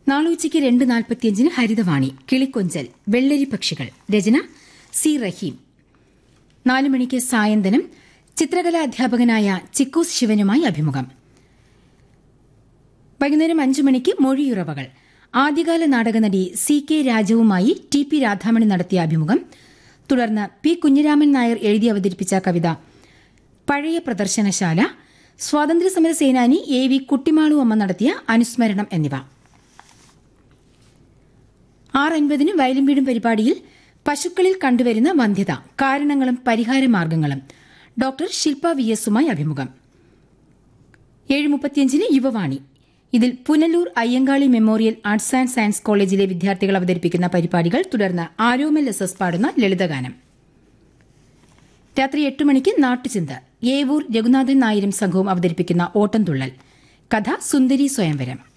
നാളെ ഉച്ചയ്ക്ക് രണ്ട് നാൽപ്പത്തിയഞ്ചിന് ഹരിതവാണി കിളിക്കൊഞ്ചൽ വെള്ളരി പക്ഷികൾ രചന സി റഹീം നാല് മണിക്ക് സായന്തനം ചിത്രകലാ അധ്യാപകനായ ചിക്കൂസ് ശിവനുമായി അഭിമുഖം വൈകുന്നേരം അഞ്ചു മണിക്ക് മൊഴിയുറവകൾ ആദ്യകാല നാടകനടി സി കെ രാജവുമായി ടി പി രാധാമണി നടത്തിയ അഭിമുഖം തുടർന്ന് പി കുഞ്ഞിരാമൻ നായർ എഴുതി അവതരിപ്പിച്ച കവിത പഴയ പ്രദർശനശാല സ്വാതന്ത്ര്യസമര സേനാനി എ വി കുട്ടിമാളു അമ്മ നടത്തിയ അനുസ്മരണം എന്നിവ ആറ് അൻപതിന് വയലും വീടും പരിപാടിയിൽ പശുക്കളിൽ കണ്ടുവരുന്ന വന്ധ്യത കാരണങ്ങളും പരിഹാരമാർഗങ്ങളും ഡോക്ടർ ശില്പ വി എസുമായി അഭിമുഖം ഏഴ് മുപ്പത്തിയഞ്ചിന് യുവവാണി ഇതിൽ Punalur Ayyankali memorial arts and science കോളേജിലെ വിദ്യാർത്ഥികൾ അവതരിപ്പിക്കുന്ന പരിപാടികൾ തുടർന്ന് ആരോമൽ എസ് എസ് പാടുന്ന ലളിതഗാനം രാത്രി എട്ട് മണിക്ക് നാട്ടുചിന്ത ഏവൂർ രഘുനാഥൻ നായരും സംഘവും അവതരിപ്പിക്കുന്ന ഓട്ടംതുള്ളൽ കഥ സുന്ദരി സ്വയംവരം